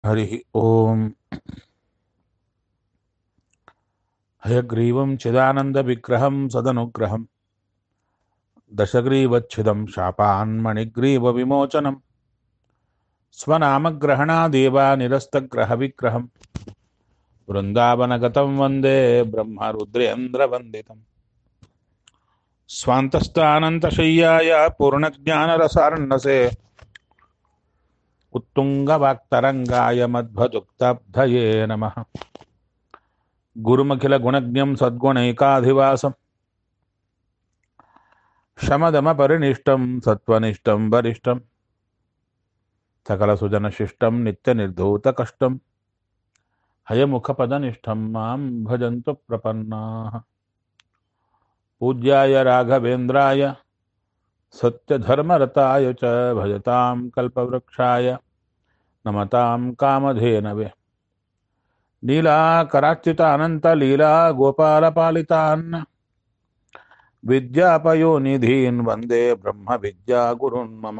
हरिः ॐ हयग्रीवं चिदानन्दविग्रहं सदनुग्रहं दशग्रीवच्छिदं शापान्मणिग्रीवविमोचनं स्वनामग्रहणादेव निरस्तग्रहविग्रहं वृन्दावनगतं वन्दे ब्रह्मरुद्रेन्द्रवन्दितम् स्वान्तस्थानन्तशय्याय पूर्णज्ञानरसार्णसे उत्तुङ्गवाक्तरङ्गाय मध्वदुक्ताब्धये नमः गुरुमखिलगुणज्ञं सद्गुणैकाधिवासं शमदमपरिनिष्टं सत्त्वनिष्ठं वरिष्ठं सकलसुजनशिष्टं नित्यनिर्धूतकष्टं हयमुखपदनिष्ठं मां भजन्तु प्रपन्नाः पूज्याय राघवेन्द्राय सत्यधर्मरताय च भजतां कल्पवृक्षाय नमतां कामधेनवे नीलाकरार्चितानन्तलीला गोपालपालितान् विद्यापयोनिधीन् वन्दे ब्रह्मविद्यागुरुन् मम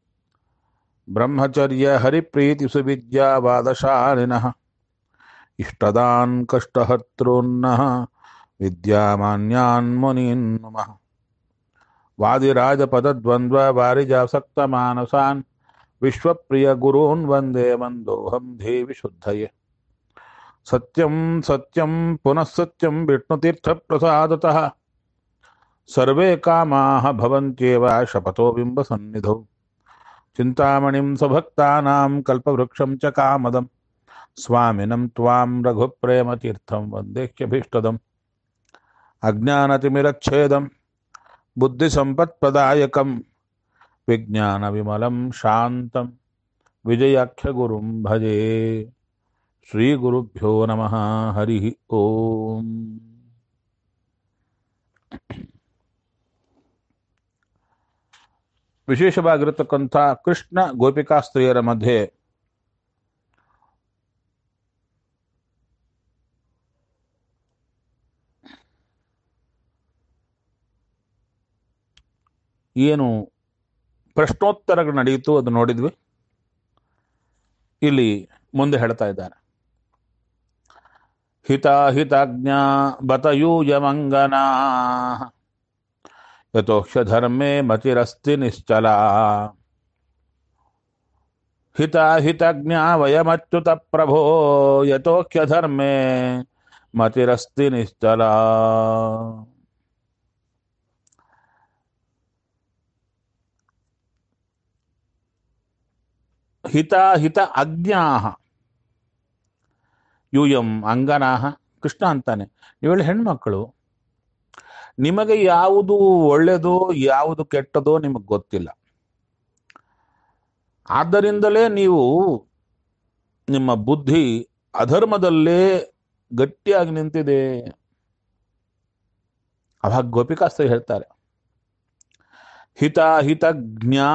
ब्रह्मचर्यहरिप्रीतिसुविद्यावादशालिनः इष्टदान् कष्टहर्तॄन्नः विद्यामान्यान् मुनीन् नमः वादिराजपदद्वन्द्ववारिजासक्तमानसान् विश्वप्रियगुरून् वन्दे मन्दोऽहं देवि शुद्धये सत्यं सत्यं पुनः सत्यं विष्णुतीर्थप्रसादतः सर्वे कामाः भवन्त्येव शपथो बिम्बसन्निधौ चिन्तामणिं सभक्तानां कल्पवृक्षं च कामदं स्वामिनं त्वां रघुप्रेमतीर्थं वन्देह्यभीष्टदम् अज्ञानतिमिरच्छेदं बुद्धिसम्पत्प्रदायकं विज्ञानविमलं शान्तं विजयाख्यगुरुं भजे ಶ್ರೀಗುರುಭ್ಯೋ ನಮಃ ಹರಿ ಓಂ ವಿಶೇಷವಾಗಿರತಕ್ಕಂಥ ಕೃಷ್ಣ ಗೋಪಿಕಾಸ್ತ್ರೀಯರ ಮಧ್ಯೆ ಏನು ಪ್ರಶ್ನೋತ್ತರಗಳು ನಡೆಯಿತು ಅದು ನೋಡಿದ್ವಿ ಇಲ್ಲಿ ಮುಂದೆ ಹೇಳ್ತಾ ಇದ್ದಾರೆ ಹಿತಾಹಿತಾಜ್ಞಾ ಬತಯೂಯಮಂಗನಾ ಯಥೋಕ್ಷಧರ್ಮೇ ಮತಿರಸ್ತಿ ನಿಶ್ಚಲ ಹಿತಾಹಿತಜ್ಞಾ ವಯಮಚ್ಯುತ ಪ್ರಭೋ ಯಥೋಖ್ಯಧರ್ಮೇ ಮತಿರಸ್ತಿ ನಿಶ್ಚಲ ಹಿತಾಹಿತ ಅಜ್ಞಾ ಯೂಯಂ ಅಂಗನಾಹ ಕೃಷ್ಣ ಅಂತಾನೆ ನೀವೇಳಿ ಹೆಣ್ಮಕ್ಕಳು ನಿಮಗೆ ಯಾವುದು ಒಳ್ಳೆಯದೋ ಯಾವುದು ಕೆಟ್ಟದೋ ನಿಮಗೆ ಗೊತ್ತಿಲ್ಲ ಆದ್ದರಿಂದಲೇ ನೀವು ನಿಮ್ಮ ಬುದ್ಧಿ ಅಧರ್ಮದಲ್ಲೇ ಗಟ್ಟಿಯಾಗಿ ನಿಂತಿದೆ ಅವಾಗ ಗೋಪಿಕಾಸ್ತ್ರಿ ಹೇಳ್ತಾರೆ ಹಿತ ಹಿತ ಜ್ಞಾ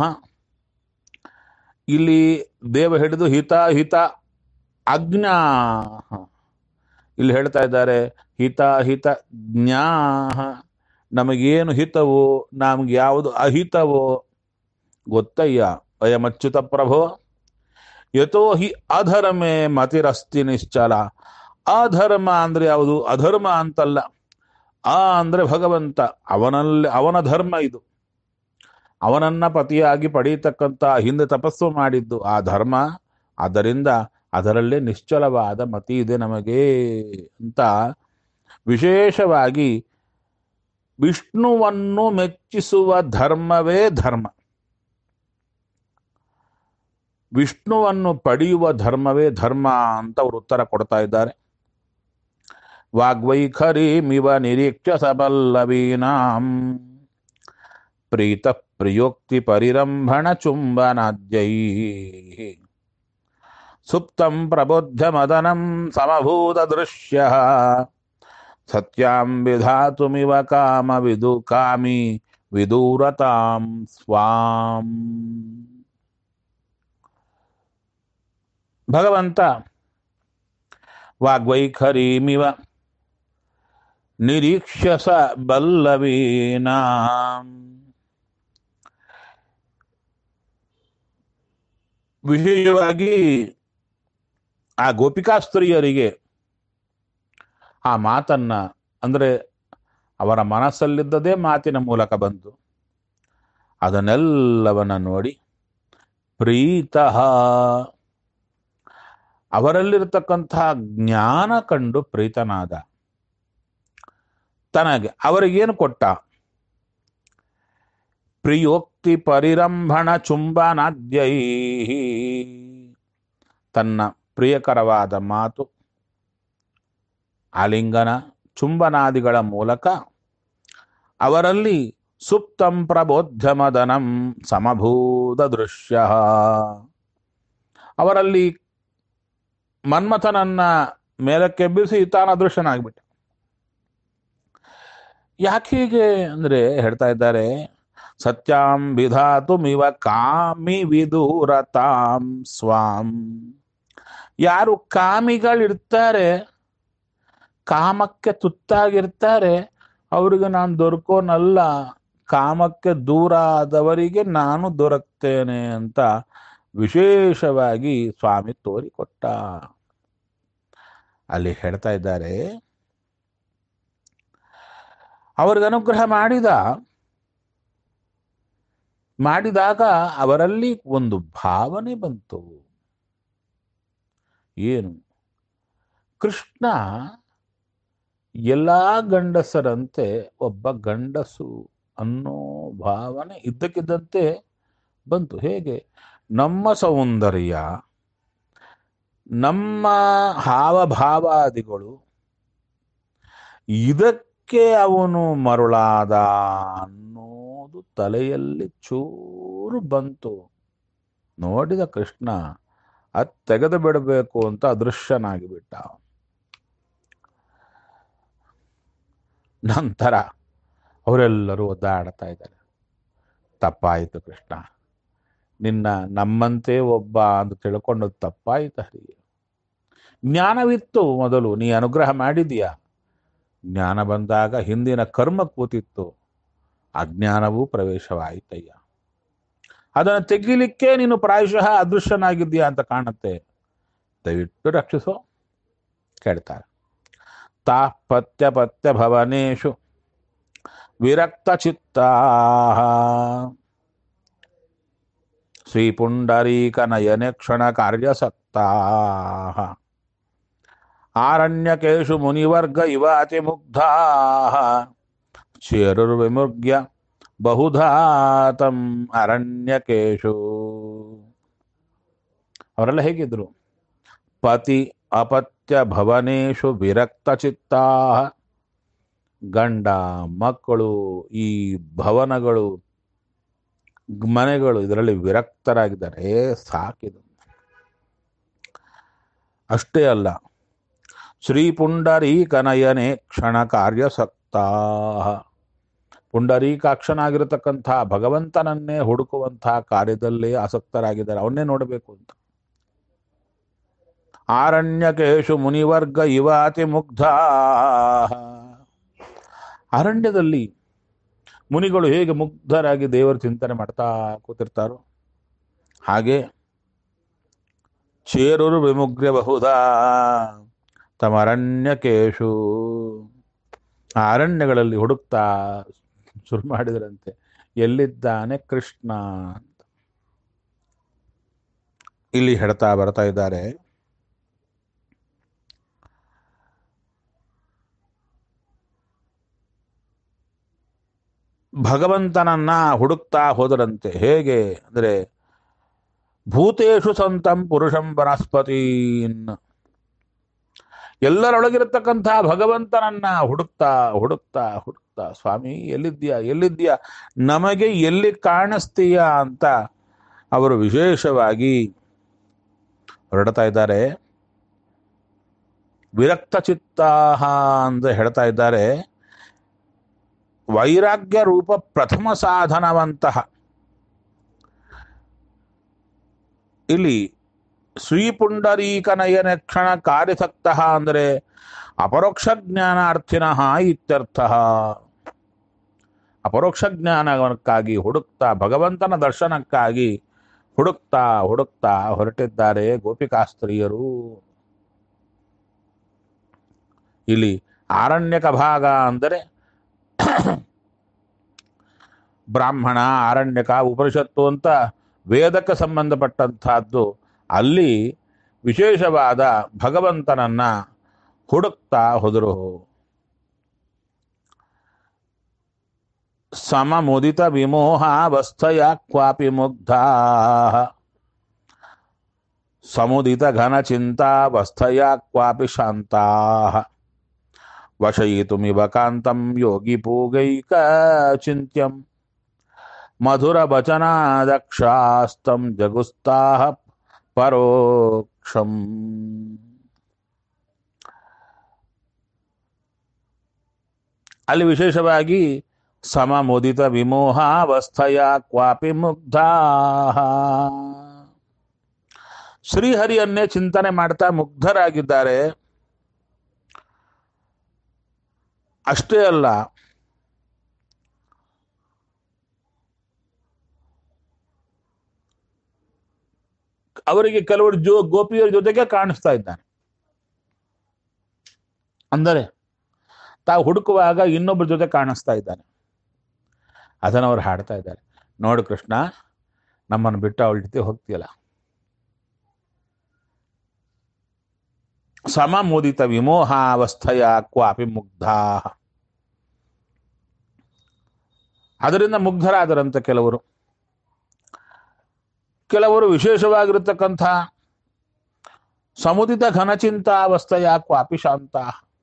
ಇಲ್ಲಿ ದೇವ ಹಿಡಿದು ಹಿತ ಹಿತ ಅಜ್ಞಾ ಇಲ್ಲಿ ಹೇಳ್ತಾ ಇದ್ದಾರೆ ಹಿತ ಹಿತ ಜ್ಞಾ ನಮಗೇನು ಹಿತವೋ ನಮ್ಗೆ ಯಾವುದು ಅಹಿತವೋ ಗೊತ್ತಯ್ಯ ಅಯಮಚ್ಯುತ ಪ್ರಭೋ ಯಥೋ ಹಿ ಅಧರ್ಮೇ ಮತಿರಸ್ತಿ ನಿಶ್ಚಲ ಅಧರ್ಮ ಅಂದ್ರೆ ಯಾವುದು ಅಧರ್ಮ ಅಂತಲ್ಲ ಆ ಅಂದ್ರೆ ಭಗವಂತ ಅವನಲ್ಲಿ ಅವನ ಧರ್ಮ ಇದು ಅವನನ್ನ ಪತಿಯಾಗಿ ಪಡೀತಕ್ಕಂಥ ಹಿಂದೆ ತಪಸ್ಸು ಮಾಡಿದ್ದು ಆ ಧರ್ಮ ಆದ್ದರಿಂದ ಅದರಲ್ಲೇ ನಿಶ್ಚಲವಾದ ಮತಿ ಇದೆ ನಮಗೆ ಅಂತ ವಿಶೇಷವಾಗಿ ವಿಷ್ಣುವನ್ನು ಮೆಚ್ಚಿಸುವ ಧರ್ಮವೇ ಧರ್ಮ ವಿಷ್ಣುವನ್ನು ಪಡೆಯುವ ಧರ್ಮವೇ ಧರ್ಮ ಅಂತ ಅವರು ಉತ್ತರ ಕೊಡ್ತಾ ಇದ್ದಾರೆ ವಾಗ್ವೈಖರಿ ಮಿವ ನಿರೀಕ್ಷ ಸಬಲ್ಲವೀನಾಂ ಪ್ರೀತ ಪ್ರಿಯೋಕ್ತಿ ಪರಿರಂಭಣ ಚುಂಬನಾದ್ಯೈ ಸುಪ್ತಂ ಪ್ರಬುದ್ಧ ಮದನಂ ಸಮಭೂತ ದೃಶ್ಯ ಸತ್ಯಾಂ ವಿಧಾತುಮಿವ ಕಾಮ ವಿದು ಕಾಮಿ ವಿದೂರತಾಂ ಸ್ವಾಂ ಭಗವಂತ ವಾಗ್ವೈಖರೀಮಿವ ನಿರೀಕ್ಷಸ ಬಲ್ಲವೀನಾಂ ವಿಶೇಷವಾಗಿ ಆ ಗೋಪಿಕಾ ಸ್ತ್ರೀಯರಿಗೆ ಆ ಮಾತನ್ನ ಅಂದ್ರೆ ಅವರ ಮನಸ್ಸಲ್ಲಿದ್ದದೇ ಮಾತಿನ ಮೂಲಕ ಬಂತು ಅದನ್ನೆಲ್ಲವನ್ನ ನೋಡಿ ಪ್ರೀತಃ ಅವರಲ್ಲಿರತಕ್ಕಂತಹ ಜ್ಞಾನ ಕಂಡು ಪ್ರೀತನಾದ ತನಗೆ ಅವರಿಗೇನು ಕೊಟ್ಟ ಪ್ರಿಯೋಕ್ತಿ ಪರಿರಂಭಣ ಚುಂಬನಾದ್ಯೈ ತನ್ನ ಪ್ರಿಯಕರವಾದ ಮಾತು ಆಲಿಂಗನ ಚುಂಬನಾದಿಗಳ ಮೂಲಕ ಅವರಲ್ಲಿ ಸುಪ್ತಂ ಪ್ರಬೋಧ್ಯಮದನಂ ಸಮಭೂತ ದೃಶ್ಯ ಅವರಲ್ಲಿ ಮನ್ಮಥನನ್ನ ಮೇಲಕ್ಕೆಬ್ಬಿಸಿ ತಾನ ಅದೃಶ್ಯನಾಗ್ಬಿಟ್ಟ ಯಾಕೆ ಹೀಗೆ ಅಂದ್ರೆ ಹೇಳ್ತಾ ಇದ್ದಾರೆ ಸತ್ಯಾಂ ವಿಧಾತು ಮಿವ ಕಾಮಿ ವಿದೂರತಾಂ ಸ್ವಾಂ ಯಾರು ಕಾಮಿಗಳಿರ್ತಾರೆ ಕಾಮಕ್ಕೆ ತುತ್ತಾಗಿರ್ತಾರೆ ಅವ್ರಿಗೆ ನಾನು ದೊರಕೋನಲ್ಲ ಕಾಮಕ್ಕೆ ದೂರ ಆದವರಿಗೆ ನಾನು ದೊರಕ್ತೇನೆ ಅಂತ ವಿಶೇಷವಾಗಿ ಸ್ವಾಮಿ ತೋರಿಕೊಟ್ಟ ಅಲ್ಲಿ ಹೇಳ್ತಾ ಇದ್ದಾರೆ ಅವ್ರಿಗೆ ಅನುಗ್ರಹ ಮಾಡಿದ ಮಾಡಿದಾಗ ಅವರಲ್ಲಿ ಒಂದು ಭಾವನೆ ಬಂತು ಏನು ಕೃಷ್ಣ ಎಲ್ಲಾ ಗಂಡಸರಂತೆ ಒಬ್ಬ ಗಂಡಸು ಅನ್ನೋ ಭಾವನೆ ಇದ್ದಕ್ಕಿದ್ದಂತೆ ಬಂತು ಹೇಗೆ ನಮ್ಮ ಸೌಂದರ್ಯ ನಮ್ಮ ಹಾವಭಾವಾದಿಗಳು ಇದಕ್ಕೆ ಅವನು ಮರುಳಾದ ಅನ್ನೋದು ತಲೆಯಲ್ಲಿ ಚೂರು ಬಂತು ನೋಡಿದ ಕೃಷ್ಣ ಅದ್ ತೆಗೆದು ಬಿಡಬೇಕು ಅಂತ ಅದೃಶ್ಯನಾಗಿ ಬಿಟ್ಟ ನಂತರ ಅವರೆಲ್ಲರೂ ಒದ್ದಾಡ್ತಾ ಇದ್ದಾರೆ ತಪ್ಪಾಯಿತು ಕೃಷ್ಣ ನಿನ್ನ ನಮ್ಮಂತೆ ಒಬ್ಬ ಅಂತ ತಿಳ್ಕೊಂಡು ತಪ್ಪಾಯಿತು ಹರಿ ಜ್ಞಾನವಿತ್ತು ಮೊದಲು ನೀ ಅನುಗ್ರಹ ಮಾಡಿದೀಯ ಜ್ಞಾನ ಬಂದಾಗ ಹಿಂದಿನ ಕರ್ಮ ಕೂತಿತ್ತು ಅಜ್ಞಾನವೂ ಪ್ರವೇಶವಾಯಿತಯ್ಯ ಅದನ್ನು ತೆಗಿಲಿಕ್ಕೆ ನೀನು ಪ್ರಾಯಶಃ ಅದೃಶ್ಯನಾಗಿದ್ದೀಯಾ ಅಂತ ಕಾಣುತ್ತೆ ದಯವಿಟ್ಟು ರಕ್ಷಿಸೋ ಕೇಳ್ತಾರೆ ತಾಪತ್ಯ ಪತ್ಯ ಭವನೇಶು ವಿರಕ್ತ ಚಿತ್ತಾ ಶ್ರೀ ಪುಂಡರೀಕ ನಯನೆ ಕ್ಷಣ ಕಾರ್ಯಸಕ್ತಾ ಆರಣ್ಯಕೇಶು ಮುನಿವರ್ಗ ಇವ ಅತಿಮುಗ್ಧಾ ಚೇರುರ್ವಿಮುರ್ಗ್ಯ ಬಹುಧಾತಂ ಅರಣ್ಯಕೇಶು ಅವರೆಲ್ಲ ಹೇಗಿದ್ರು ಪತಿ ಅಪತ್ಯ ಭವನೇಶು ವಿರಕ್ತ ಚಿತ್ತಾ ಗಂಡ ಮಕ್ಕಳು ಈ ಭವನಗಳು ಮನೆಗಳು ಇದರಲ್ಲಿ ವಿರಕ್ತರಾಗಿದ್ದಾರೆ ಏ ಸಾಕಿದು ಅಷ್ಟೇ ಅಲ್ಲ ಶ್ರೀ ಪುಂಡರೀಕನಯನೆ ಕ್ಷಣ ಕಾರ್ಯಸಕ್ತಾ ಪುಂಡರೀಕಾಕ್ಷನಾಗಿರತಕ್ಕಂಥ ಭಗವಂತನನ್ನೇ ಹುಡುಕುವಂತಹ ಕಾರ್ಯದಲ್ಲೇ ಆಸಕ್ತರಾಗಿದ್ದಾರೆ ಅವನ್ನೇ ನೋಡಬೇಕು ಅಂತ ಆರಣ್ಯಕೇಶು ಮುನಿವರ್ಗ ಇವಾತಿ ಮುಗ್ಧ ಅರಣ್ಯದಲ್ಲಿ ಮುನಿಗಳು ಹೇಗೆ ಮುಗ್ಧರಾಗಿ ದೇವರ ಚಿಂತನೆ ಮಾಡ್ತಾ ಕೂತಿರ್ತಾರೋ ಹಾಗೆ ಚೇರುರು ವಿಮುಗ್ರ ಬಹುದಾ ತಮ್ಮ ಅರಣ್ಯಕೇಶು ಆ ಅರಣ್ಯಗಳಲ್ಲಿ ಹುಡುಕ್ತಾ ಶುರು ಮಾಡಿದ್ರಂತೆ ಎಲ್ಲಿದ್ದಾನೆ ಕೃಷ್ಣ ಅಂತ ಇಲ್ಲಿ ಹೇಳ್ತಾ ಬರ್ತಾ ಇದ್ದಾರೆ ಭಗವಂತನನ್ನ ಹುಡುಕ್ತಾ ಹೋದರಂತೆ ಹೇಗೆ ಅಂದ್ರೆ ಭೂತೇಶು ಸಂತಂ ಪುರುಷಂ ವನಸ್ಪತೀನ್ ಎಲ್ಲರೊಳಗಿರತಕ್ಕಂಥ ಭಗವಂತನನ್ನ ಹುಡುಕ್ತಾ ಹುಡುಕ್ತಾ ಹುಡುಕ್ತಾ ಸ್ವಾಮಿ ಎಲ್ಲಿದ್ಯಾ ಎಲ್ಲಿದ್ಯಾ ನಮಗೆ ಎಲ್ಲಿ ಕಾಣಿಸ್ತೀಯ ಅಂತ ಅವರು ವಿಶೇಷವಾಗಿ ಹೊರಡ್ತಾ ಇದ್ದಾರೆ ವಿರಕ್ತ ಚಿತ್ತಾಹ ಅಂತ ಹೇಳ್ತಾ ಇದ್ದಾರೆ ವೈರಾಗ್ಯ ರೂಪ ಪ್ರಥಮ ಸಾಧನವಂತಹ ಇಲ್ಲಿ ಶ್ರೀ ಪುಂಡರೀಕನಯನ ಕ್ಷಣ ಕಾರ್ಯಸಕ್ತ ಅಂದರೆ ಅಪರೋಕ್ಷ ಜ್ಞಾನಾರ್ಥಿನ ಇತ್ಯರ್ಥ ಅಪರೋಕ್ಷ ಜ್ಞಾನಕ್ಕಾಗಿ ಹುಡುಕ್ತಾ ಭಗವಂತನ ದರ್ಶನಕ್ಕಾಗಿ ಹುಡುಕ್ತಾ ಹುಡುಕ್ತಾ ಹೊರಟಿದ್ದಾರೆ ಗೋಪಿಕಾಸ್ತ್ರೀಯರು ಇಲ್ಲಿ ಆರಣ್ಯಕ ಭಾಗ ಅಂದರೆ ಬ್ರಾಹ್ಮಣ ಆರಣ್ಯಕ ಉಪನಿಷತ್ತು ಅಂತ ವೇದಕ್ಕೆ ಸಂಬಂಧಪಟ್ಟಂತಹದ್ದು ಅಲ್ಲಿ ವಿಶೇಷವಾದ ಭಗವಂತನನ್ನ ಹುಡುಕ್ತಾ ಹೋದರು ಸಮಮುದಿತ ವಿಮೋಹಾವಸ್ಥಯ ಕ್ವಾಪಿ ಮುಗ್ಧಾ ಸಮುದಿತ ಘನ ಚಿಂತಾವಸ್ಥಯ ಕ್ವಾಪಿ ಶಾಂತಾ ವಶಯಿತುಮಿವ ಕಾಂತಂ ಯೋಗಿ ಪೂಗೈಕ ಚಿಂತ್ಯಂ ಮಧುರ ವಚನಾದಕ್ಷಾಸ್ತಂ ಜಗುಸ್ತಾಹ ಪರೋಕ್ಷಂ ಅಲ್ಲಿ ವಿಶೇಷವಾಗಿ ಸಮಮುದಿತ ವಿಮೋಹಾವಸ್ಥಯ ಕ್ವಾಪಿ ಮುಗ್ಧಾ ಶ್ರೀಹರಿಯನ್ನೇ ಚಿಂತನೆ ಮಾಡ್ತಾ ಮುಗ್ಧರಾಗಿದ್ದಾರೆ ಅಷ್ಟೇ ಅಲ್ಲ ಅವರಿಗೆ ಕೆಲವರು ಜೋ ಗೋಪಿಯರ ಜೊತೆಗೆ ಕಾಣಿಸ್ತಾ ಇದ್ದಾನೆ ಅಂದರೆ ತಾವು ಹುಡುಕುವಾಗ ಇನ್ನೊಬ್ಬರ ಜೊತೆ ಕಾಣಿಸ್ತಾ ಇದ್ದಾನೆ ಅದನ್ನು ಅವ್ರು ಹಾಡ್ತಾ ಇದ್ದಾರೆ ನೋಡು ಕೃಷ್ಣ ನಮ್ಮನ್ನು ಬಿಟ್ಟು ಅವಳ ಜೊತೆ ಹೋಗ್ತೀಯಲ್ಲ ಸಮಮೋದಿತ ವಿಮೋಹಾವಸ್ಥೆಯ ಕ್ವಾಪಿ ಮುಗ್ಧಾ ಅದರಿಂದ ಮುಗ್ಧರಾದರಂತೆ ಕೆಲವರು ಕೆಲವರು ವಿಶೇಷವಾಗಿರತಕ್ಕಂಥ ಸಮುದಿತ ಘನಚಿಂತಾವಸ್ಥೆಯ ಕ್ವಾಪಿ ಶಾಂತ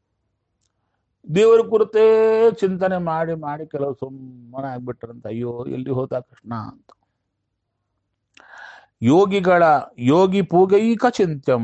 ದೇವರ ಕುರಿತೇ ಚಿಂತನೆ ಮಾಡಿ ಮಾಡಿ ಕೆಲವು ಸುಮ್ಮನೆ ಆಗ್ಬಿಟ್ರಂತ ಅಯ್ಯೋ ಎಲ್ಲಿ ಹೋದ ಕೃಷ್ಣ ಅಂತ ಯೋಗಿಗಳ ಯೋಗಿ ಪೂಗೈಕ ಚಿಂತ್ಯಂ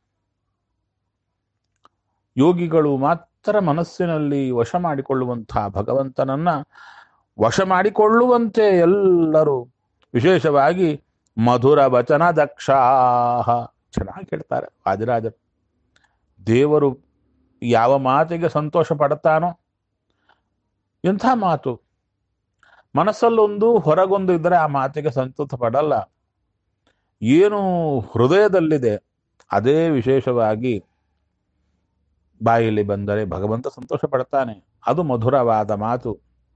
ಯೋಗಿಗಳು ಮಾತ್ರ ಮನಸ್ಸಿನಲ್ಲಿ ವಶ ಮಾಡಿಕೊಳ್ಳುವಂತಹ ಭಗವಂತನನ್ನ ವಶ ಮಾಡಿಕೊಳ್ಳುವಂತೆ ಎಲ್ಲರೂ ವಿಶೇಷವಾಗಿ ಮಧುರ ವಚನ ದಕ್ಷಾಹ ಚೆನ್ನಾಗಿ ಹೇಳ್ತಾರೆ ವಾದಿರಾಜರು ದೇವರು ಯಾವ ಮಾತಿಗೆ ಸಂತೋಷ ಪಡ್ತಾನೋ ಎಂಥ ಮಾತು ಮನಸ್ಸಲ್ಲೊಂದು ಹೊರಗೊಂದು ಇದ್ದರೆ ಆ ಮಾತಿಗೆ ಸಂತೋಷ ಪಡಲ್ಲ ಏನು ಹೃದಯದಲ್ಲಿದೆ ಅದೇ ವಿಶೇಷವಾಗಿ ಬಾಯಲ್ಲಿ ಬಂದರೆ ಭಗವಂತ ಸಂತೋಷ ಪಡ್ತಾನೆ ಅದು ಮಧುರವಾದ ಮಾತು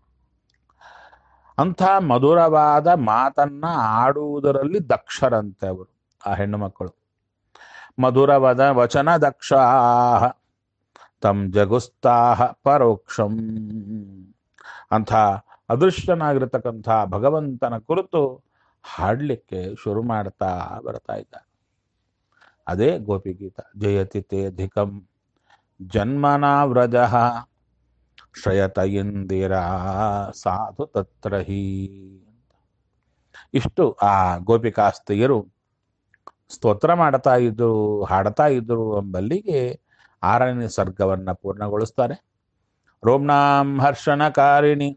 ಅಂಥ ಮಧುರವಾದ ಮಾತನ್ನ ಆಡುವುದರಲ್ಲಿ ದಕ್ಷರಂತೆ ಅವರು ಆ ಹೆಣ್ಣು ಮಕ್ಕಳು ಮಧುರವಾದ ವಚನ ದಕ್ಷಾಹ ತಂ ಜಗುಸ್ತಾಹ ಪರೋಕ್ಷಂ ಅಂಥ ಅದೃಷ್ಟನಾಗಿರತಕ್ಕಂಥ ಭಗವಂತನ ಕುರಿತು ಹಾಡಲಿಕ್ಕೆ ಶುರು ಮಾಡ್ತಾ ಬರ್ತಾ ಇದ್ದಾರೆ ಅದೇ ಗೋಪಿಗೀತ ಜಯತಿ ತೇ ಧಿಕಂ ಜನ್ಮನ ವ್ರಜ ಶ್ರಯತ ಇಂದಿರ ಸಾಧು ತತ್ರ ಹಿ ಇಷ್ಟು ಆ ಗೋಪಿಕಾಸ್ತಿಯರು ಸ್ತೋತ್ರ ಮಾಡ್ತಾ ಇದ್ರು ಹಾಡ್ತಾ ಇದ್ರು ಎಂಬಲ್ಲಿಗೆ ಆರನೇ ಸರ್ಗವನ್ನ ಪೂರ್ಣಗೊಳಿಸ್ತಾರೆ ರೋಮ್ನಾಂ ಹರ್ಷಣಕಾರಿಣಿ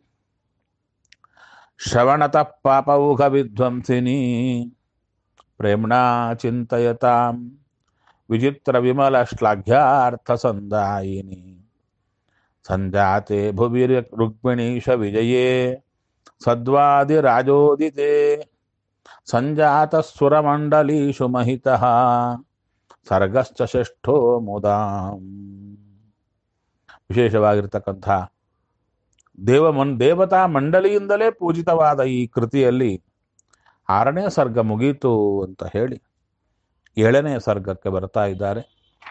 ಶ್ರವಣತ ಪಾಪೌಘ ವಿಧ್ವಂಸಿನಿ ಪ್ರೇಮ್ಣಾ ಚಿಂತಯತಾಂ ವಿಚಿತ್ರ ವಿಮಲ ಶ್ಲಾಘ್ಯಾರ್ಥ ಸಂದಾಯಿನಿ ಸಂಜಾತೆ ಭುವಿ ರುಕ್ಮಿಣೀಶ ವಿಜಯೇ ಸದ್ವಾದಿ ರಾಜೋದಿತೆ ಸಂಜಾತ ಸುರಮಂಡಲೀಷು ಮಹಿತಃ ಸರ್ಗಶ್ಚ ಷಷ್ಠೋ ಮುದಾಂ ವಿಶೇಷವಾಗಿರ್ತಕ್ಕಂಥ ದೇವ ಮನ್ ದೇವತಾ ಮಂಡಲಿಯಿಂದಲೇ ಪೂಜಿತವಾದ ಈ ಕೃತಿಯಲ್ಲಿ ಆರನೇ ಸರ್ಗ ಮುಗೀತು ಅಂತ ಹೇಳಿ ಏಳನೇ ಸರ್ಗಕ್ಕೆ ಬರ್ತಾ ಇದ್ದಾರೆ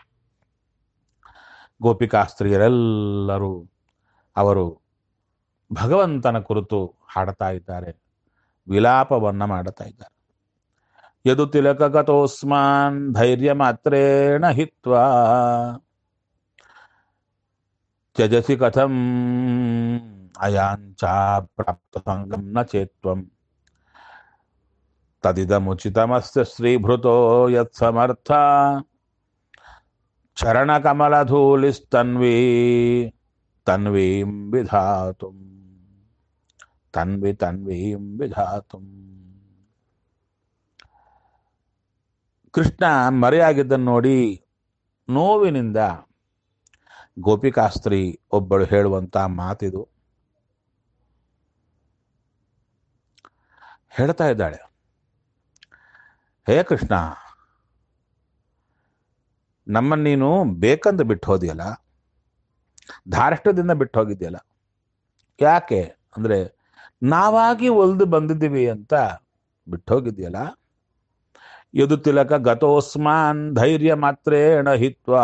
ಗೋಪಿಕಾಸ್ತ್ರೀಯರೆಲ್ಲರೂ ಅವರು ಭಗವಂತನ ಕುರಿತು ಹಾಡ್ತಾ ಇದ್ದಾರೆ ವಿಲಾಪವನ್ನ ಮಾಡುತ್ತಾ ಇದ್ದಾರೆ ಯದು ತಿಲಕಗತೋಸ್ಮಾನ್ ಧೈರ್ಯ ಮಾತ್ರೇಣ ಹಿತ್ವಾ ತ್ಯಜಸಿ ಕಥಂ ಅಯಾಂಚ ಪ್ರಾಪ್ತ ಸಂಗಂ ನ ಚೇತ್ವಂ ತದಿದಮುಚಿತಮಸ್ಯ ಶ್ರೀಭೃತೋ ಯತ್ಸಮರ್ಥ ಚರಣಕಮಲಧೂಲಿಸ್ತನ್ವೀ ತನ್ವೀಂ ವಿಧಾತುಂ ತನ್ವಿ ತನ್ವೀಂ ವಿಧಾತುಂ ಕೃಷ್ಣ ಮರೆಯಾಗಿದ್ದನ್ನು ನೋಡಿ ನೋವಿನಿಂದ ಗೋಪಿಕಾಸ್ತ್ರೀ ಒಬ್ಬಳು ಹೇಳುವಂತ ಮಾತಿದು ಹೇಳ್ತಾ ಇದ್ದಾಳೆ ಹೇ ಕೃಷ್ಣ ನಮ್ಮನ್ನು ನೀನು ಬೇಕಂತ ಬಿಟ್ಟು ಹೋದಿಯಲ್ಲ ಧಾರಷ್ಟದಿಂದ ಬಿಟ್ಟು ಹೋಗಿದೆಯಲ್ಲ ಯಾಕೆ ಅಂದ್ರೆ ನಾವಾಗಿ ಒಲ್ದು ಬಂದಿದ್ದೀವಿ ಅಂತ ಬಿಟ್ಟು ಹೋಗಿದೆಯಲ್ಲ ಯದು ತಿಲಕ ಗತೋಸ್ಮಾನ್ ಧೈರ್ಯ ಮಾತ್ರೇಣ ಹಿತ್ವಾ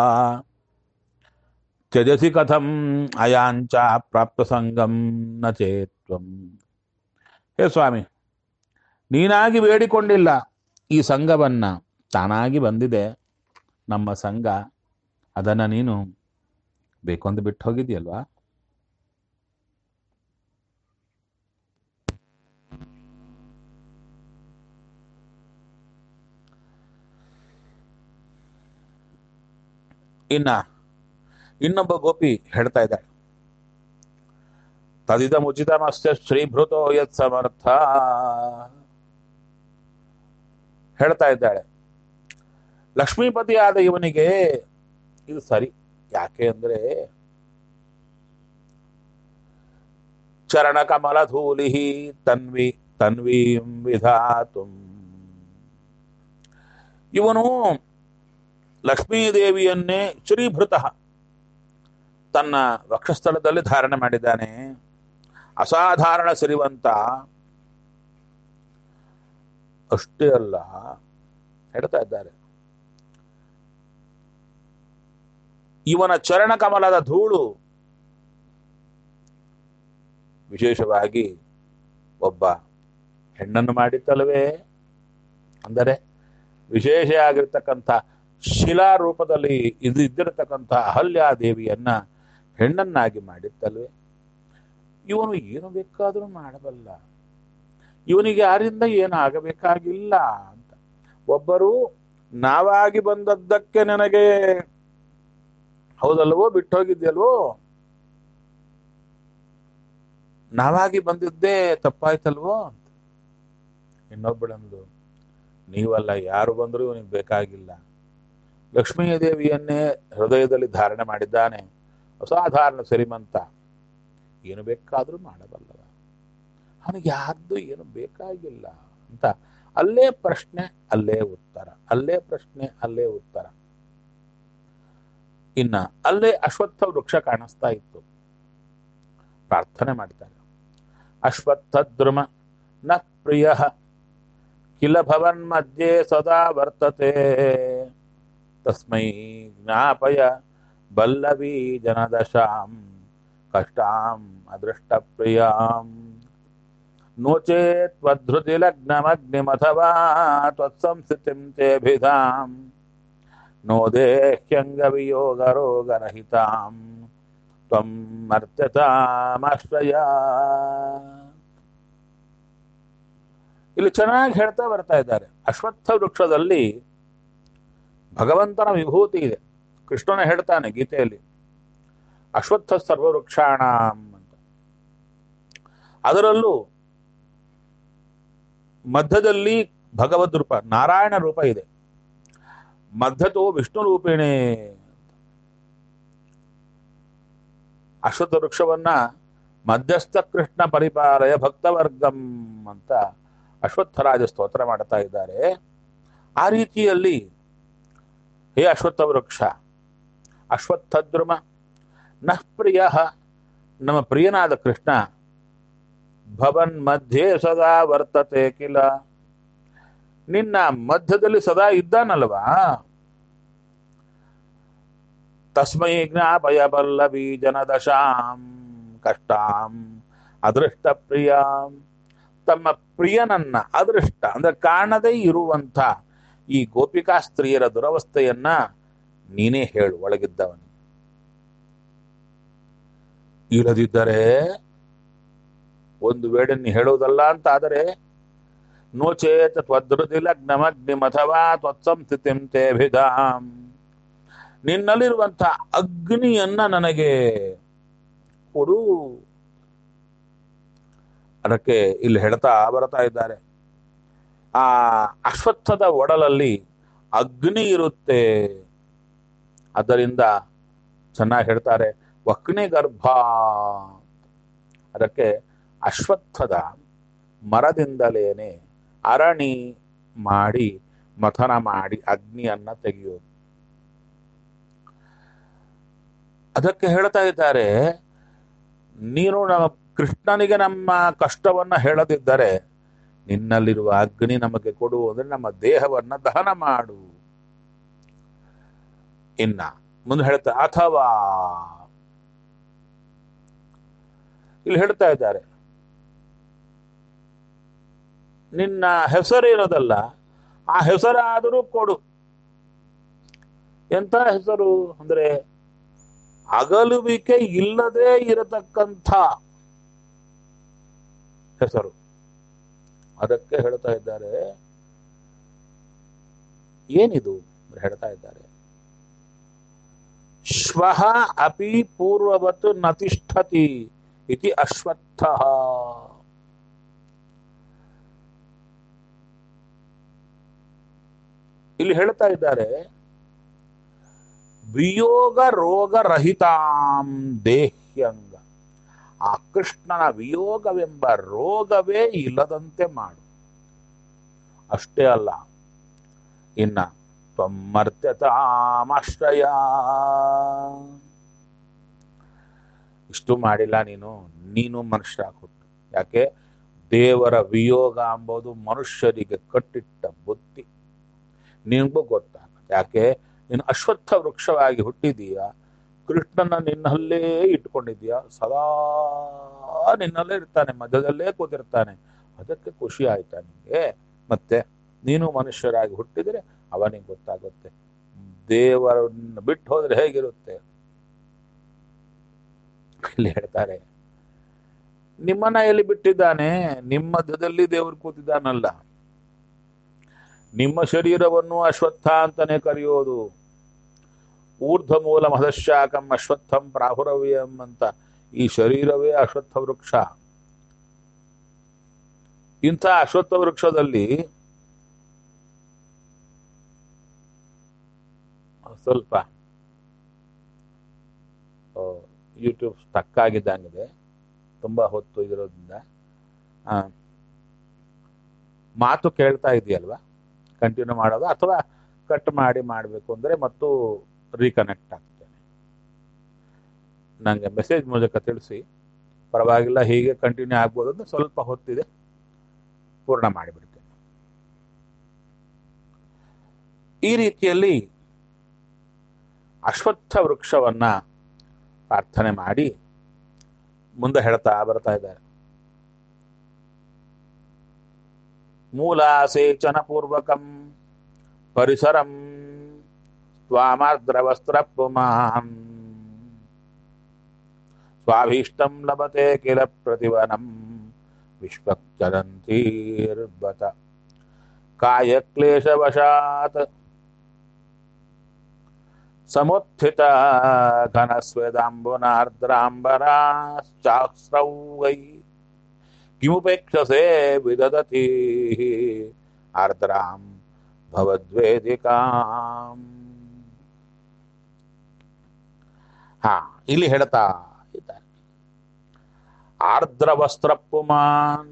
ತ್ಯಜಸಿ ಕಥಂ ಅಯಾಂಚ ಪ್ರಾಪ್ತ ಸಂಗಂ ನ ಚೇತ್ವಂ ಹೇ ಸ್ವಾಮಿ ನೀನಾಗಿ ಬೇಡಿಕೊಂಡಿಲ್ಲ ಈ ಸಂಘವನ್ನ ತಾನಾಗಿ ಬಂದಿದೆ ನಮ್ಮ ಸಂಘ ಅದನ್ನ ನೀನು ಬೇಕೊಂದು ಬಿಟ್ಟು ಹೋಗಿದ್ಯಲ್ವಾ ಇನ್ನ ಇನ್ನೊಬ್ಬ ಗೋಪಿ ಹೇಳ್ತಾ ಇದ್ದಾಳೆ ತದಿದ ಮುಚಿತಮಸ್ಯ ಶ್ರೀಭೃತೋ ಯತ್ ಸಮರ್ಥ ಹೇಳ್ತಾ ಇದ್ದಾಳೆ ಲಕ್ಷ್ಮೀಪತಿ ಆದ ಇವನಿಗೆ ಇದು ಸರಿ ಯಾಕೆ ಅಂದ್ರೆ ಚರಣ ಕಮಲ ಧೂಲಿ ತನ್ವಿ ತನ್ವೀಂ ವಿಧಾತು ಇವನು ಲಕ್ಷ್ಮೀದೇವಿಯನ್ನೇ ಶ್ರೀಭೃತ ತನ್ನ ವಕ್ಷಸ್ಥಳದಲ್ಲಿ ಧಾರಣೆ ಮಾಡಿದ್ದಾನೆ ಅಸಾಧಾರಣ ಸಿರಿವಂತ ಅಷ್ಟೇ ಅಲ್ಲ ಹೇಳ್ತಾ ಇದ್ದಾರೆ ಇವನ ಚರಣ ಕಮಲದ ಧೂಳು ವಿಶೇಷವಾಗಿ ಒಬ್ಬ ಹೆಣ್ಣನ್ನು ಮಾಡಿತ್ತಲ್ವೇ ಅಂದರೆ ವಿಶೇಷ ಆಗಿರ್ತಕ್ಕಂಥ ಶಿಲಾ ರೂಪದಲ್ಲಿ ಇದು ಇದ್ದಿರತಕ್ಕಂಥ ಅಹಲ್ಯಾದೇವಿಯನ್ನ ಹೆಣ್ಣನ್ನಾಗಿ ಮಾಡಿತ್ತಲ್ವೇ ಇವನು ಏನು ಬೇಕಾದರೂ ಮಾಡಬಲ್ಲ ಇವನಿಗೆ ಯಾರಿಂದ ಏನು ಆಗಬೇಕಾಗಿಲ್ಲ ಅಂತ ಒಬ್ಬರು ನಾವಾಗಿ ಬಂದದ್ದಕ್ಕೆ ನನಗೆ ಹೌದಲ್ವೋ ಬಿಟ್ಟೋಗಿದ್ಯಲ್ವೋ ನಾವಾಗಿ ಬಂದಿದ್ದೇ ತಪ್ಪಾಯ್ತಲ್ವೋ ಅಂತ ಇನ್ನೊಬ್ಬಳಂದು ನೀವಲ್ಲ ಯಾರು ಬಂದರೂ ಇವನಿಗೆ ಬೇಕಾಗಿಲ್ಲ ಲಕ್ಷ್ಮೀ ದೇವಿಯನ್ನೇ ಹೃದಯದಲ್ಲಿ ಧಾರಣೆ ಮಾಡಿದ್ದಾನೆ ಅಸಾಧಾರಣ ಶ್ರೀಮಂತ ಏನು ಬೇಕಾದರೂ ಮಾಡಬಲ್ಲವ ಅವನಿಗೆ ಯಾರ್ದು ಏನು ಬೇಕಾಗಿಲ್ಲ ಅಂತ ಅಲ್ಲೇ ಪ್ರಶ್ನೆ ಅಲ್ಲೇ ಉತ್ತರ ಅಲ್ಲೇ ಪ್ರಶ್ನೆ ಅಲ್ಲೇ ಉತ್ತರ ಇನ್ನ ಅಲ್ಲೇ ಅಶ್ವತ್ಥ ವೃಕ್ಷ ಕಾಣಿಸ್ತಾ ಇತ್ತು ಪ್ರಾರ್ಥನೆ ಮಾಡ್ತಾರೆ ಅಶ್ವತ್ಥ ದ್ರುಮ ನ ಪ್ರಿಯ ಕಿಲ ಭವನ್ ಮಧ್ಯೆ ಸದಾ ವರ್ತತೆ ತಸ್ಮೈ ಜ್ಞಾಪಯ ಬಲ್ಲವಿ ಜನದಶಾಂ ಕಷ್ಟಾಂ ಅದೃಷ್ಟ ಪ್ರಿಯಾಂ ನೋ ಚೇತ್ ತ್ವದ್ಧೃತಿ ಲಗ್ನಮಗ್ನಿಮಥವಾ ತ್ವತ್ಸಂಸ್ಥಿತಿಂ ತೇಭಿಧಾಂ ನೋ ದೇಹ್ಯಂಗವಿಯೋಗರೋಗರಹಿತಾಂ ತ್ವಂ ಮರ್ತ್ಯತಾಮಾಶ್ರಯ ಇಲ್ಲಿ ಚೆನ್ನಾಗಿ ಹೇಳ್ತಾ ಬರ್ತಾ ಇದ್ದಾರೆ ಅಶ್ವತ್ಥ ವೃಕ್ಷದಲ್ಲಿ ಭಗವಂತನ ವಿಭೂತಿ ಇದೆ ಕೃಷ್ಣನ ಹೇಳ್ತಾನೆ ಗೀತೆಯಲ್ಲಿ ಅಶ್ವತ್ಥ ಸರ್ವವೃಕ್ಷಾಣ ಅಂತ ಅದರಲ್ಲೂ ಮಧ್ಯದಲ್ಲಿ ಭಗವದ್ ರೂಪ ನಾರಾಯಣ ರೂಪ ಇದೆ ಮಧ್ಯತೋ ವಿಷ್ಣು ರೂಪಿಣೆ ಅಶ್ವತ್ಥ ವೃಕ್ಷವನ್ನ ಮಧ್ಯಸ್ಥ ಕೃಷ್ಣ ಪರಿಪಾಲಯ ಭಕ್ತವರ್ಗಂ ಅಂತ ಅಶ್ವತ್ಥರಾಜ ಸ್ತೋತ್ರ ಮಾಡ್ತಾ ಇದ್ದಾರೆ ಆ ರೀತಿಯಲ್ಲಿ ಹೇ ಅಶ್ವತ್ಥ ವೃಕ್ಷ ಅಶ್ವತ್ಥದ್ರುಮ ನಃ ಪ್ರಿಯ ನಮ್ಮ ಪ್ರಿಯನಾದ ಕೃಷ್ಣ ಭವನ್ ಮಧ್ಯೆ ಸದಾ ವರ್ತತೆ ಕಿಲ ನಿನ್ನ ಮಧ್ಯದಲ್ಲಿ ಸದಾ ಇದ್ದಾನಲ್ವಾ ತಸ್ಮೈ ಜ್ಞಾಪಯ ಬಲ್ಲವಿ ಜನದಶಾಂ ಕಷ್ಟಾಂ ಅದೃಷ್ಟ ಪ್ರಿಯಾಂ ತಮ್ಮ ಪ್ರಿಯನನ್ನ ಅದೃಷ್ಟ ಅಂದ್ರೆ ಕಾಣದೇ ಇರುವಂತ ಈ ಗೋಪಿಕಾ ಸ್ತ್ರೀಯರ ದುರವಸ್ಥೆಯನ್ನ ನೀನೇ ಹೇಳು ಒಳಗಿದ್ದವನು ಇಲ್ಲದಿದ್ದರೆ ಒಂದು ವೇಳೆ ನೀ ಹೇಳುವುದಲ್ಲ ಅಂತ ಆದರೆ ನೋಚೇತ ತ್ವದೃತಿ ಲಗ್ನಮಗ್ನಿಮಥವಾ ತ್ವತ್ಸಂಸ್ಥಿತಿಂ ತೇಭಿಧಾಂ ನಿನ್ನಲ್ಲಿರುವಂತ ಅಗ್ನಿಯನ್ನ ನನಗೆ ಕೊಡು ಅದಕ್ಕೆ ಇಲ್ಲಿ ಹೇಳ್ತಾ ಬರ್ತಾ ಇದ್ದಾರೆ ಆ ಅಶ್ವತ್ಥದ ಒಡಲಲ್ಲಿ ಅಗ್ನಿ ಇರುತ್ತೆ ಅದರಿಂದ ಚೆನ್ನಾಗಿ ಹೇಳ್ತಾರೆ ವಕ್ನಿ ಗರ್ಭ ಅದಕ್ಕೆ ಅಶ್ವತ್ಥದ ಮರದಿಂದಲೇನೆ ಅರಣಿ ಮಾಡಿ ಮಥನ ಮಾಡಿ ಅಗ್ನಿಯನ್ನ ತೆಗೆಯೋದು ಅದಕ್ಕೆ ಹೇಳ್ತಾ ಇದ್ದಾರೆ ನೀನು ನಮ್ಮ ಕೃಷ್ಣನಿಗೆ ನಮ್ಮ ಕಷ್ಟವನ್ನ ಹೇಳದಿದ್ದರೆ ನಿನ್ನಲ್ಲಿರುವ ಅಗ್ನಿ ನಮಗೆ ಕೊಡು ಅಂದ್ರೆ ನಮ್ಮ ದೇಹವನ್ನ ದಹನ ಮಾಡು ಇನ್ನ ಮುಂದೆ ಹೇಳ್ತಾ ಅಥವಾ ಇಲ್ಲಿ ಹೇಳ್ತಾ ಇದ್ದಾರೆ ನಿನ್ನ ಹೆಸರು ಇರೋದಲ್ಲ ಆ ಹೆಸರಾದರೂ ಕೊಡು ಎಂತ ಹೆಸರು ಅಂದ್ರೆ ಅಗಲುವಿಕೆ ಇಲ್ಲದೆ ಇರತಕ್ಕಂಥ ಹೆಸರು ಅದಕ್ಕೆ ಹೇಳ್ತಾ ಇದ್ದಾರೆ ಏನಿದು ಅಂದ್ರೆ ಹೇಳ್ತಾ ಇದ್ದಾರೆ ಶ್ವಃ ಅಪಿ ಪೂರ್ವವತ್ ನತಿಷ್ಠತಿ ಇತಿ ಅಶ್ವತ್ಥ ಇಲ್ಲಿ ಹೇಳ್ತಾ ಇದ್ದಾರೆ ವಿಯೋಗ ರೋಗ ರಹಿತಾಂ ದೇಹ್ಯಂಗ ಆ ಕೃಷ್ಣನ ವಿಯೋಗವೆಂಬ ರೋಗವೇ ಇಲ್ಲದಂತೆ ಮಾಡು ಅಷ್ಟೇ ಅಲ್ಲ ಇನ್ನ ತ್ವಮರ್ತ್ಯತಾಮಾಶ್ರಯ ಇಷ್ಟು ಮಾಡಿಲ್ಲ ನೀನು ನೀನು ಮನುಷ್ಯ ಕೊಟ್ಟು ಯಾಕೆ ದೇವರ ವಿಯೋಗ ಎಂಬುದು ಮನುಷ್ಯರಿಗೆ ಕಟ್ಟಿಟ್ಟ ಬುದ್ಧಿ ನಿನಗೂ ಗೊತ್ತಾಗ ಯಾಕೆ ನೀನು ಅಶ್ವತ್ಥ ವೃಕ್ಷವಾಗಿ ಹುಟ್ಟಿದೀಯ ಕೃಷ್ಣನ ನಿನ್ನಲ್ಲೇ ಇಟ್ಕೊಂಡಿದೀಯ ಸದಾ ನಿನ್ನಲ್ಲೇ ಇರ್ತಾನೆ ಮಧ್ಯದಲ್ಲೇ ಕೂತಿರ್ತಾನೆ ಅದಕ್ಕೆ ಖುಷಿ ಆಯ್ತಾ ನಿಮಗೆ ಮತ್ತೆ ನೀನು ಮನುಷ್ಯರಾಗಿ ಹುಟ್ಟಿದರೆ ಅವನಿಗೆ ಗೊತ್ತಾಗುತ್ತೆ ದೇವರನ್ನ ಬಿಟ್ಟು ಹೋದ್ರೆ ಹೇಗಿರುತ್ತೆ ಇಲ್ಲಿ ಹೇಳ್ತಾರೆ ನಿಮ್ಮನ್ನ ಎಲ್ಲಿ ಬಿಟ್ಟಿದ್ದಾನೆ ನಿಮ್ಮ ಮಧ್ಯದಲ್ಲಿ ದೇವರು ಕೂತಿದ್ದಾನಲ್ಲ ನಿಮ್ಮ ಶರೀರವನ್ನು ಅಶ್ವತ್ಥ ಅಂತಾನೆ ಕರೆಯೋದು ಊರ್ಧ್ವ ಮೂಲ ಮಹದಶಾಕಂ ಅಶ್ವತ್ಥಂ ಪ್ರಾಹುರವ್ಯಂ ಅಂತ ಈ ಶರೀರವೇ ಅಶ್ವತ್ಥ ವೃಕ್ಷ ಇಂಥ ಅಶ್ವತ್ಥ ವೃಕ್ಷದಲ್ಲಿ ಸ್ವಲ್ಪ ಯೂಟ್ಯೂಬ್ ಸ್ಟಕ್ ಆಗಿದ್ದಂಗಿದೆ ತುಂಬಾ ಹೊತ್ತು ಇರೋದ್ರಿಂದ ಆ, ಮಾತು ಕೇಳ್ತಾ ಇದೆಯಲ್ವಾ ಕಂಟಿನ್ಯೂ ಮಾಡೋದು ಅಥವಾ ಕಟ್ ಮಾಡಿ ಮಾಡಬೇಕು ಅಂದರೆ ಮತ್ತು ರೀಕನೆಕ್ಟ್ ಆಗ್ತೇನೆ ನನಗೆ ಮೆಸೇಜ್ ಮೂಲಕ ತಿಳಿಸಿ ಪರವಾಗಿಲ್ಲ ಹೀಗೆ ಕಂಟಿನ್ಯೂ ಆಗ್ಬೋದು ಅಂತ ಸ್ವಲ್ಪ ಹೊತ್ತಿದೆ ಪೂರ್ಣ ಮಾಡಿಬಿಡ್ತೇನೆ ಈ ರೀತಿಯಲ್ಲಿ ಅಶ್ವತ್ಥ ವೃಕ್ಷವನ್ನ ಪ್ರಾರ್ಥನೆ ಮಾಡಿ ಮುಂದೆ ಹೇಳ್ತಾ ಬರ್ತಾ ಇದ್ದಾರೆ ಮೂಲಾಸೇಚನ ಪೂರ್ವಕಂ ಪರಿಸರಂ ಸ್ವಾಮಾರ್ದ್ರವಸ್ತ್ರ ಪುಮಾನ್ ಸ್ವಾಭೀಷ್ಟಂ ಲಭತೆ ಕಿಲ ಪ್ರತಿವನಂ ವಿಶ್ವಚರಂತೀರ್ಬತ ಕಾಯಕ್ಲೇಶವಶಾತ್ ಸಮುತ್ಥಿತ ಘನಸ್ವೇದಾಂಬುನಾರ್ದ್ರಾಂಬರಾಶ್ಚಾಸ್ರೌಗೈ ಕಿಮುಪೇಕ್ಷಸೆ ವಿದದತಿ ಆರ್ದ್ರಾಂ ಭವದ್ವೇದಿಕಾಂ ಹಾ ಇಲ್ಲಿ ಹೇಳ್ತಾ ಇದ್ದಾರೆ ಆರ್ದ್ರ ವಸ್ತ್ರ ಪುಮಾನ್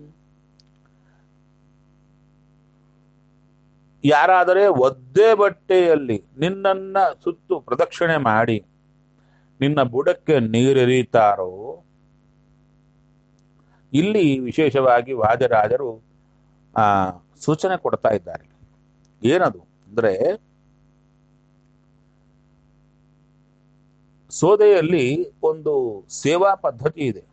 ಯಾರಾದರೆ ಒದ್ದೆ ಬಟ್ಟೆಯಲ್ಲಿ ನಿನ್ನನ್ನ ಸುತ್ತು ಪ್ರದಕ್ಷಿಣೆ ಮಾಡಿ ನಿನ್ನ ಬುಡಕ್ಕೆ ನೀರೆರೀತಾರೋ ಇಲ್ಲಿ ವಿಶೇಷವಾಗಿ ವಾಜರಾಜರು ಆ ಸೂಚನೆ ಕೊಡ್ತಾ ಇದ್ದಾರೆ ಏನದು ಅಂದ್ರೆ ಸೋದೆಯಲ್ಲಿ ಒಂದು ಸೇವಾ ಪದ್ಧತಿ ಇದೆ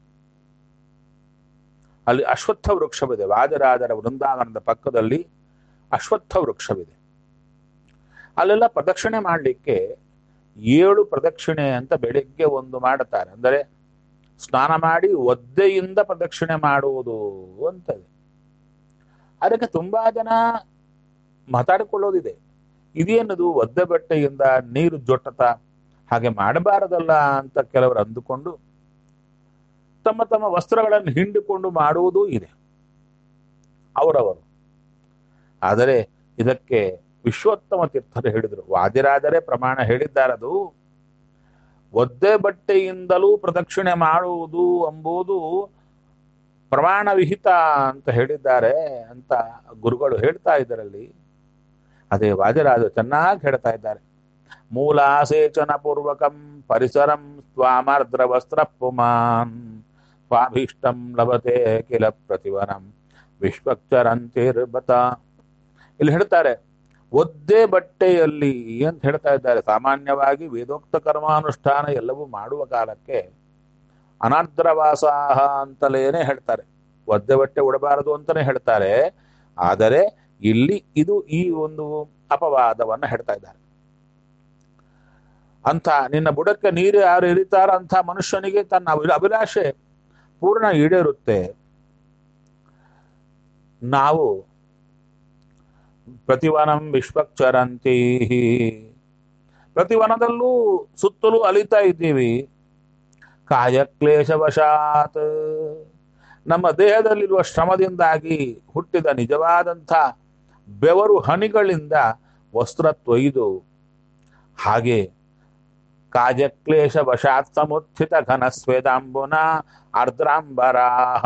ಅಲ್ಲಿ ಅಶ್ವತ್ಥ ವೃಕ್ಷವಿದೆ ವಾಜರಾಜರ ವೃಂದಾವನದ ಪಕ್ಕದಲ್ಲಿ ಅಶ್ವತ್ಥ ವೃಕ್ಷವಿದೆ ಅಲ್ಲೆಲ್ಲ ಪ್ರದಕ್ಷಿಣೆ ಮಾಡಲಿಕ್ಕೆ ಏಳು ಪ್ರದಕ್ಷಿಣೆ ಅಂತ ಬೆಳಿಗ್ಗೆ ಒಂದು ಮಾಡುತ್ತಾರೆ ಅಂದರೆ ಸ್ನಾನ ಮಾಡಿ ಒದ್ದೆಯಿಂದ ಪ್ರದಕ್ಷಿಣೆ ಮಾಡುವುದು ಅಂತದೆ ಅದಕ್ಕೆ ತುಂಬಾ ಜನ ಮಾತಾಡಿಕೊಳ್ಳೋದಿದೆ ಇದೇನದು ಒದ್ದೆ ಬಟ್ಟೆಯಿಂದ ನೀರು ಜೊಟ್ಟತ ಹಾಗೆ ಮಾಡಬಾರದಲ್ಲ ಅಂತ ಕೆಲವರು ಅಂದುಕೊಂಡು ತಮ್ಮ ತಮ್ಮ ವಸ್ತ್ರಗಳನ್ನು ಹಿಂಡಿಕೊಂಡು ಮಾಡುವುದೂ ಇದೆ ಅವರವರು ಆದರೆ ಇದಕ್ಕೆ ವಿಶ್ವೋತ್ತಮ ತೀರ್ಥರು ಹೇಳಿದರು ವಾದಿರಾಜರೇ ಪ್ರಮಾಣ ಹೇಳಿದ್ದಾರದು ಒದ್ದೆ ಬಟ್ಟೆಯಿಂದಲೂ ಪ್ರದಕ್ಷಿಣೆ ಮಾಡುವುದು ಎಂಬುದು ಪ್ರಮಾಣ ವಿಹಿತ ಅಂತ ಹೇಳಿದ್ದಾರೆ ಅಂತ ಗುರುಗಳು ಹೇಳ್ತಾ ಇದ್ದರಲ್ಲಿ ಅದೇ ವಾದಿರಾಜ ಚೆನ್ನಾಗಿ ಹೇಳ್ತಾ ಇದ್ದಾರೆ ಮೂಲಾಸೇಚನ ಪೂರ್ವಕಂ ಪರಿಸರಂ ಸ್ವಾಮಾರ್ದ್ರವಸ್ತ್ರ ಪುಮಾನ್ ಸ್ವಾಭೀಷ್ಟಂ ಲಭತೆ ಕಿಲ ಪ್ರತಿವನಂ ವಿಶ್ವಕ್ಷರಂತಿರ್ಬತ ಇಲ್ಲಿ ಹೇಳ್ತಾರೆ ಒದ್ದೆ ಬಟ್ಟೆಯಲ್ಲಿ ಅಂತ ಹೇಳ್ತಾ ಇದ್ದಾರೆ ಸಾಮಾನ್ಯವಾಗಿ ವೇದೋಕ್ತ ಕರ್ಮಾನುಷ್ಠಾನ ಎಲ್ಲವೂ ಮಾಡುವ ಕಾಲಕ್ಕೆ ಅನಾರ್ದ್ರವಾಸಾಹ ಅಂತಲೇನೆ ಹೇಳ್ತಾರೆ ಒದ್ದೆ ಬಟ್ಟೆ ಉಡಬಾರದು ಅಂತಾನೆ ಹೇಳ್ತಾರೆ ಆದರೆ ಇಲ್ಲಿ ಇದು ಈ ಒಂದು ಅಪವಾದವನ್ನ ಹೇಳ್ತಾ ಇದ್ದಾರೆ ಅಂತ ನಿನ್ನ ಬುಡಕ್ಕೆ ನೀರು ಯಾರು ಇರಿತಾರ ಅಂತ ಮನುಷ್ಯನಿಗೆ ತನ್ನ ಅಭಿ- ಅಭಿಲಾಷೆ ಪೂರ್ಣ ಈಡೇರುತ್ತೆ ನಾವು ಪ್ರತಿವನಂ ವಿಶ್ವಕ್ಷರಂತಿ ಪ್ರತಿವನದಲ್ಲೂ ಸುತ್ತಲೂ ಅಲಿತಾ ಇದ್ದೀವಿ ಕಾಯಕ್ಲೇಶವಶಾತ್ ನಮ್ಮ ದೇಹದಲ್ಲಿರುವ ಶ್ರಮದಿಂದಾಗಿ ಹುಟ್ಟಿದ ನಿಜವಾದಂಥ ಬೆವರು ಹನಿಗಳಿಂದ ವಸ್ತ್ರ ತೊಯ್ದು ಹಾಗೆ ಕಾಜಕ್ಲೇಶ ವಶಾತ್ ಸಮುತ್ಥಿತ ಘನ ಸ್ವೇದಾಂಬುನ ಆರ್ದ್ರಾಂಬರಾಹ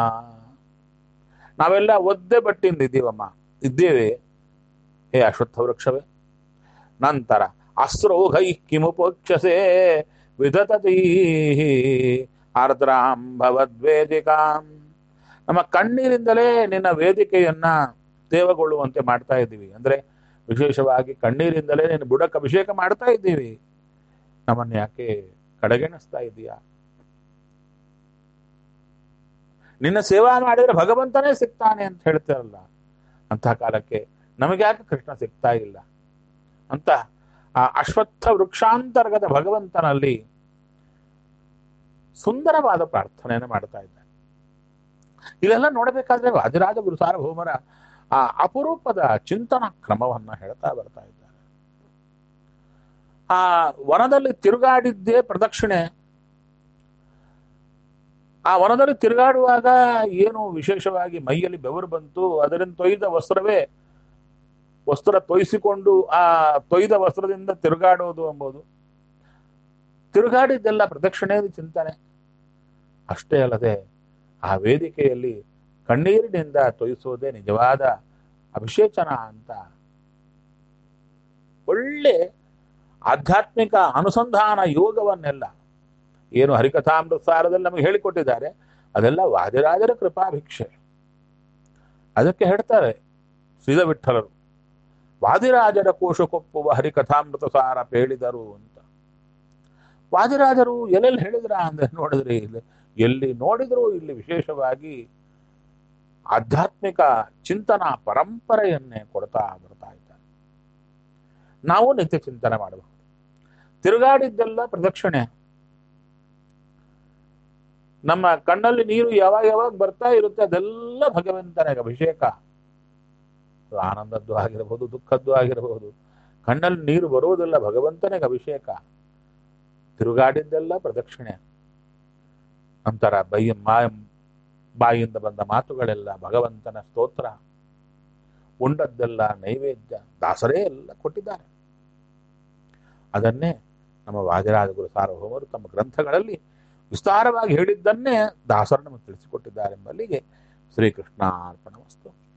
ನಾವೆಲ್ಲ ಒದ್ದೆ ಬಟ್ಟಿಂದ ಇದ್ದೀವಮ್ಮ ಇದ್ದೇವೆ ಹೇ ಅಶ್ವತ್ಥ ವೃಕ್ಷವೇ ನಂತರ ಅಸ್ರೋಘೈ ಕಿಮುಪೋಕ್ಷಸೆ ವಿಧತತೀ ಆರ್ದ್ರಾಂ ಭವದ್ವೇದಿಕಾಂ ನಮ್ಮ ಕಣ್ಣೀರಿಂದಲೇ ನಿನ್ನ ವೇದಿಕೆಯನ್ನ ತೇವಗೊಳ್ಳುವಂತೆ ಮಾಡ್ತಾ ಇದ್ದೀವಿ ಅಂದ್ರೆ ವಿಶೇಷವಾಗಿ ಕಣ್ಣೀರಿಂದಲೇ ನಿನ್ನ ಬುಡಕ್ಕೆ ಅಭಿಷೇಕ ಮಾಡ್ತಾ ಇದ್ದೀವಿ ನಮ್ಮನ್ನ ಯಾಕೆ ಕಡೆಗಣಿಸ್ತಾ ಇದೀಯಾ ನಿನ್ನ ಸೇವಾ ಮಾಡಿದ್ರೆ ಭಗವಂತನೇ ಸಿಗ್ತಾನೆ ಅಂತ ಹೇಳ್ತಾರಲ್ಲ ಅಂತಹ ಕಾಲಕ್ಕೆ ನಮಗೆ ಯಾಕೆ ಕೃಷ್ಣ ಸಿಗ್ತಾ ಇಲ್ಲ ಅಂತ ಆ ಅಶ್ವತ್ಥ ವೃಕ್ಷಾಂತರ್ಗತ ಭಗವಂತನಲ್ಲಿ ಸುಂದರವಾದ ಪ್ರಾರ್ಥನೆಯನ್ನು ಮಾಡ್ತಾ ಇದ್ದಾರೆ ಇಲ್ಲೆಲ್ಲ ನೋಡಬೇಕಾದ್ರೆ ವಾದಿರಾಜ ಗುರು ಸಾರ್ವಭೌಮರ ಆ ಅಪರೂಪದ ಚಿಂತನ ಕ್ರಮವನ್ನ ಹೇಳ್ತಾ ಬರ್ತಾ ಇದ್ದಾರೆ ಆ ವನದಲ್ಲಿ ತಿರುಗಾಡಿದ್ದೇ ಪ್ರದಕ್ಷಿಣೆ ಆ ವನದಲ್ಲಿ ತಿರುಗಾಡುವಾಗ ಏನು ವಿಶೇಷವಾಗಿ ಮೈಯಲ್ಲಿ ಬೆವರು ಬಂತು ಅದರಿಂದ ತೊಯ್ದ ವಸ್ತ್ರವೇ ವಸ್ತ್ರ ತೊಯ್ಸಿಕೊಂಡು ಆ ತೊಯ್ದ ವಸ್ತ್ರದಿಂದ ತಿರುಗಾಡೋದು ಎಂಬುದು ತಿರುಗಾಡಿದ್ದೆಲ್ಲ ಪ್ರದಕ್ಷಿಣೆ ಚಿಂತನೆ ಅಷ್ಟೇ ಅಲ್ಲದೆ ಆ ವೇದಿಕೆಯಲ್ಲಿ ಕಣ್ಣೀರಿನಿಂದ ತೊಯಿಸೋದೇ ನಿಜವಾದ ಅಭಿಷೇಚನ ಅಂತ ಒಳ್ಳೆ ಆಧ್ಯಾತ್ಮಿಕ ಅನುಸಂಧಾನ ಯೋಗವನ್ನೆಲ್ಲ ಏನು ಹರಿಕಥಾಮೃತ ಸಾರದಲ್ಲಿ ನಮಗೆ ಹೇಳಿಕೊಟ್ಟಿದ್ದಾರೆ ಅದೆಲ್ಲ ವಾದಿರಾಜರ ಕೃಪಾಭಿಕ್ಷೆ ಅದಕ್ಕೆ ಹೇಳ್ತಾರೆ ಶ್ರೀಧ ವಿಠಲರು ವಾದಿರಾಜರ ಕೋಶಕೊಪ್ಪುವ ಹರಿಕಥಾಮೃತ ಸಾರ ಹೇಳಿದರು ಅಂತ ವಾದಿರಾಜರು ಎಲ್ಲೆಲ್ಲಿ ಹೇಳಿದ್ರ ಅಂದ್ರೆ ನೋಡಿದ್ರಿ ಇಲ್ಲಿ ಎಲ್ಲಿ ನೋಡಿದ್ರು ಇಲ್ಲಿ ವಿಶೇಷವಾಗಿ ಆಧ್ಯಾತ್ಮಿಕ ಚಿಂತನ ಪರಂಪರೆಯನ್ನೇ ಕೊಡ್ತಾ ಬರ್ತಾ ಇದ್ದಾರೆ ನಾವು ನಿತ್ಯ ಚಿಂತನೆ ಮಾಡಬಹುದು ತಿರುಗಾಡಿದ್ದೆಲ್ಲ ಪ್ರದಕ್ಷಿಣೆ ನಮ್ಮ ಕಣ್ಣಲ್ಲಿ ನೀರು ಯಾವಾಗ ಯಾವಾಗ ಬರ್ತಾ ಇರುತ್ತೆ ಅದೆಲ್ಲ ಭಗವಂತನಿಗೆ ಅಭಿಷೇಕ ಅದು ಆನಂದದ್ದು ಆಗಿರಬಹುದು ದುಃಖದ್ದು ಆಗಿರಬಹುದು ಕಣ್ಣಲ್ಲಿ ನೀರು ಬರುವುದಿಲ್ಲ ಭಗವಂತನಿಗೆ ಅಭಿಷೇಕ ತಿರುಗಾಡಿದ್ದೆಲ್ಲ ಪ್ರದಕ್ಷಿಣೆ ನಂತರ ಬೈ ಮಾ ಬಾಯಿಂದ ಬಂದ ಮಾತುಗಳೆಲ್ಲ ಭಗವಂತನ ಸ್ತೋತ್ರ ಉಂಡದ್ದೆಲ್ಲ ನೈವೇದ್ಯ ದಾಸರೇ ಎಲ್ಲ ಕೊಟ್ಟಿದ್ದಾರೆ ಅದನ್ನೇ ನಮ್ಮ ವಾದಿರಾಜ ಗುರು ಸಾರ್ವಭೌಮರು ತಮ್ಮ ಗ್ರಂಥಗಳಲ್ಲಿ ವಿಸ್ತಾರವಾಗಿ ಹೇಳಿದ್ದನ್ನೇ ದಾಸರು ನಮಗೆ ತಿಳಿಸಿಕೊಟ್ಟಿದ್ದಾರೆ ಎಂಬಲ್ಲಿಗೆ ಶ್ರೀಕೃಷ್ಣ ಅರ್ಪಣ ವಸ್ತು